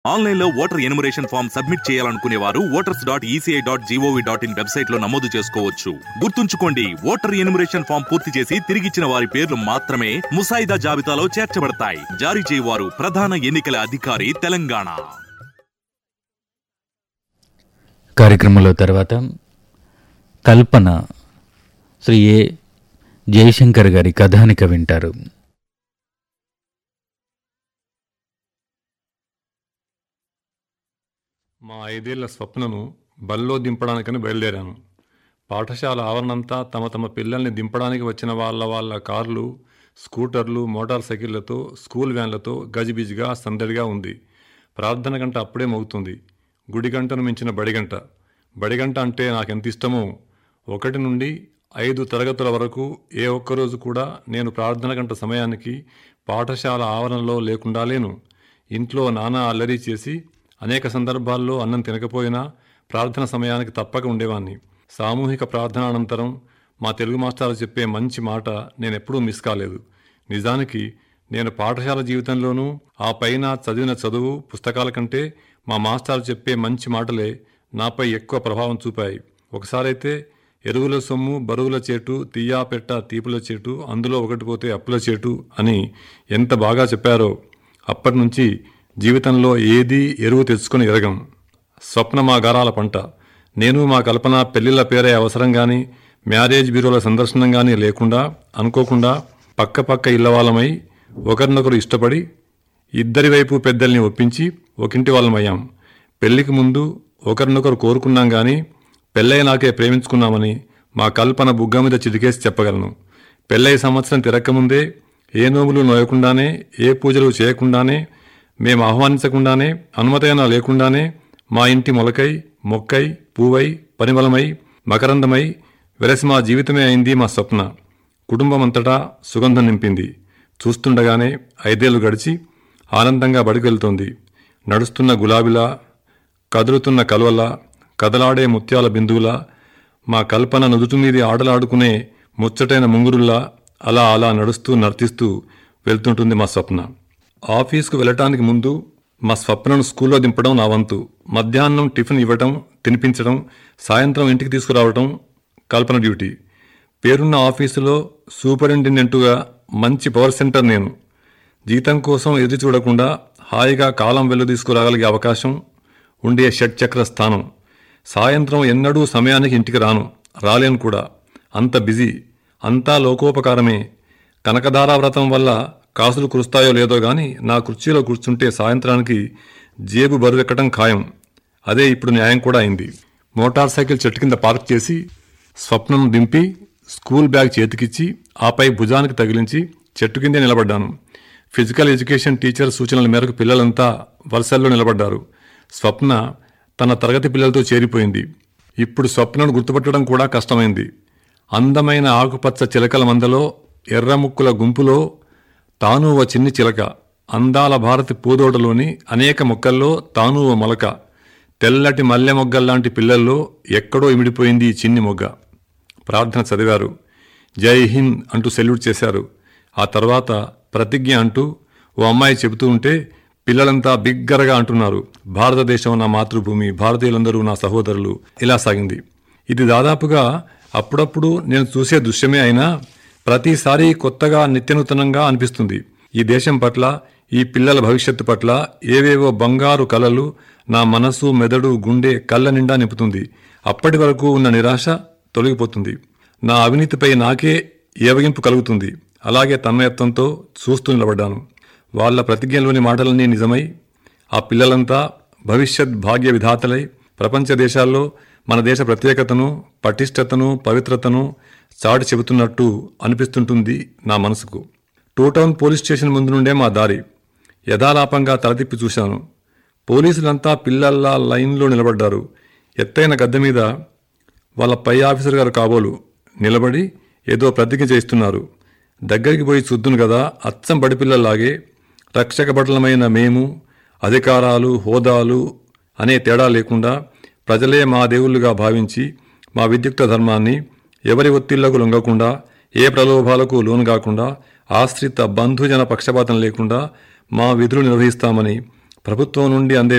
online లో voter enumeration form submit చేయాలనుకునే వారు voters dot ECI dot G O V dot in website లో నమోదు చేసుకోవచ్చు గుర్తుంచుకోండి ఓటర్ ఎనుమరేషన్ ఫామ్ పూర్తి చేసి తిరిగిచ్చిన వారి పేర్లు మాత్రమే ముసాయిదా జాబితాలో చేర్చబడతాయి జారీ చేయవారు ప్రధాన ఎన్నికల అధికారి తెలంగాణ కార్యక్రమంలో తర్వాత కల్పన శ్రీ ఏ జయశంకర్ గారి కథానిక వింటారు మా ఐదేళ్ల స్వప్నను బల్లో దింపడానికని బయలుదేరాను పాఠశాల ఆవరణంతా తమ తమ పిల్లల్ని దింపడానికి వచ్చిన వాళ్ళ వాళ్ళ కార్లు స్కూటర్లు మోటార్ సైకిళ్లతో స్కూల్ వ్యాన్లతో గజిబిజిగా సందడిగా ఉంది ప్రార్థన గంట అప్పుడే మోగుతుంది గుడి గంటను మించిన బడిగంట బడిగంట అంటే నాకెంత ఇష్టమో ఒకటి నుండి ఐదు తరగతుల వరకు ఏ ఒక్కరోజు కూడా నేను ప్రార్థన గంట సమయానికి పాఠశాల ఆవరణలో లేకుండా లేను ఇంట్లో నానా అల్లరి చేసి అనేక సందర్భాల్లో అన్నం తినకపోయినా ప్రార్థన సమయానికి తప్పక ఉండేవాణ్ణి సామూహిక ప్రార్థన అనంతరం మా తెలుగు మాస్టారు చెప్పే మంచి మాట నేను ఎప్పుడూ మిస్ కాలేదు నిజానికి నేను పాఠశాల జీవితంలోనూ ఆ పైన చదివిన చదువు పుస్తకాల కంటే మా మాస్టారు చెప్పే మంచి మాటలే నాపై ఎక్కువ ప్రభావం చూపాయి ఒకసారైతే ఎరువుల సొమ్ము బరువుల చేటు తీయా పెట్ట తీపుల చేటు అందులో ఒకటి పోతే అప్పుల చేటు అని ఎంత బాగా చెప్పారో అప్పటి నుంచి జీవితంలో ఏది ఎరువు తెచ్చుకొని ఎరగం స్వప్న మా గారాల పంట నేను మా కల్పన పెళ్లిళ్ళ పేరే అవసరం గాని మ్యారేజ్ బ్యూరోల సందర్శనం గాని లేకుండా అనుకోకుండా పక్క పక్క ఇళ్లవాళ్ళమై ఒకరినొకరు ఇష్టపడి ఇద్దరి వైపు పెద్దల్ని ఒప్పించి ఒకింటి వాళ్ళమయ్యాం పెళ్లికి ముందు ఒకరినొకరు కోరుకున్నాం గాని పెళ్ళై నాకే ప్రేమించుకున్నామని మా కల్పన బుగ్గ మీద చిటికేసి చెప్పగలను పెళ్ళై సంవత్సరం తిరక్కముందే ఏ నోములు నోయకుండానే ఏ పూజలు చేయకుండానే మేము ఆహ్వానించకుండానే అనుమతైనా లేకుండానే మా ఇంటి మొలకై మొక్కై పూవై పరిమళమై మకరందమై వెరసి మా జీవితమే అయింది మా స్వప్న కుటుంబమంతటా సుగంధం నింపింది చూస్తుండగానే ఐదేళ్లు గడిచి ఆనందంగా బడికెళ్తోంది నడుస్తున్న గులాబీలా కదులుతున్న కలువలా కదలాడే ముత్యాల బిందువులా మా కల్పన నుదుటి మీది ఆటలాడుకునే ముచ్చటైన ముంగురుల్లా అలా అలా నడుస్తూ నర్తిస్తూ వెళ్తుంటుంది మా స్వప్న ఆఫీస్కు వెళ్ళటానికి ముందు మా స్వప్నను స్కూల్లో దింపడం నా వంతు మధ్యాహ్నం టిఫిన్ ఇవ్వటం తినిపించడం సాయంత్రం ఇంటికి తీసుకురావటం కల్పన డ్యూటీ పేరున్న ఆఫీసులో సూపరింటెండెంటుగా మంచి పవర్ సెంటర్ నేను జీతం కోసం ఎదురు చూడకుండా హాయిగా కాలం వెళ్ళు తీసుకురాగలిగే అవకాశం ఉండే షట్చక్ర స్థానం సాయంత్రం ఎన్నడూ సమయానికి ఇంటికి రాను రాలేను కూడా అంత బిజీ అంతా లోకోపకారమే కనకదారా వ్రతం వల్ల కాసులు కురుస్తాయో లేదో గాని నా కుర్చీలో కూర్చుంటే సాయంత్రానికి జేబు బరువెక్కడం ఖాయం అదే ఇప్పుడు న్యాయం కూడా అయింది మోటార్ సైకిల్ చెట్టు కింద పార్క్ చేసి స్వప్నం దింపి స్కూల్ బ్యాగ్ చేతికిచ్చి ఆపై భుజానికి తగిలించి చెట్టు కిందే నిలబడ్డాను ఫిజికల్ ఎడ్యుకేషన్ టీచర్ సూచనల మేరకు పిల్లలంతా వరుసల్లో నిలబడ్డారు స్వప్న తన తరగతి పిల్లలతో చేరిపోయింది ఇప్పుడు స్వప్నను గుర్తుపట్టడం కూడా కష్టమైంది అందమైన ఆకుపచ్చ చిలకల మందలో ఎర్రముక్కుల గుంపులో తాను ఓ చిన్ని చిలక అందాల భారతి పూదోటలోని అనేక మొక్కల్లో తాను ఓ మొలక తెల్లటి మల్లె మొగ్గల్లాంటి పిల్లల్లో ఎక్కడో ఇమిడిపోయింది ఈ చిన్ని మొగ్గ ప్రార్థన చదివారు జై హింద్ అంటూ సెల్యూట్ చేశారు ఆ తర్వాత ప్రతిజ్ఞ అంటూ ఓ అమ్మాయి చెబుతూ ఉంటే పిల్లలంతా బిగ్గరగా అంటున్నారు భారతదేశం నా మాతృభూమి భారతీయులందరూ నా సహోదరులు ఇలా సాగింది ఇది దాదాపుగా అప్పుడప్పుడు నేను చూసే దృశ్యమే అయినా ప్రతిసారి కొత్తగా నిత్యనూతనంగా అనిపిస్తుంది ఈ దేశం పట్ల ఈ పిల్లల భవిష్యత్తు పట్ల ఏవేవో బంగారు కలలు నా మనసు మెదడు గుండె కళ్ళ నిండా నింపుతుంది అప్పటి వరకు ఉన్న నిరాశ తొలగిపోతుంది నా అవినీతిపై నాకే ఏవగింపు కలుగుతుంది అలాగే తన్మయత్వంతో చూస్తూ నిలబడ్డాను వాళ్ళ ప్రతిజ్ఞలోని మాటలన్నీ నిజమై ఆ పిల్లలంతా భవిష్యత్ భాగ్య విధాతలై ప్రపంచ దేశాల్లో మన దేశ ప్రత్యేకతను పటిష్టతను పవిత్రతను చాటి చెబుతున్నట్టు అనిపిస్తుంటుంది నా మనసుకు టూ టౌన్ పోలీస్ స్టేషన్ ముందు నుండే మా దారి యథాలాపంగా తలతిప్పి చూశాను పోలీసులంతా పిల్లల్లా లైన్లో నిలబడ్డారు ఎత్తైన గద్దె మీద వాళ్ళ పై ఆఫీసర్ గారు కాబోలు నిలబడి ఏదో ప్రతిజ్ఞ చేస్తున్నారు దగ్గరికి పోయి చూద్దును కదా అచ్చం బడిపిల్లల్లాగే రక్షక భటులమైన మేము అధికారాలు హోదాలు అనే తేడా లేకుండా ప్రజలే మా దేవుళ్ళుగా భావించి మా విద్యుక్త ధర్మాన్ని ఎవరి ఒత్తిళ్లకు లొంగకుండా ఏ ప్రలోభాలకు లోను కాకుండా ఆశ్రిత బంధుజన పక్షపాతం లేకుండా మా విధులు నిర్వహిస్తామని ప్రభుత్వం నుండి అందే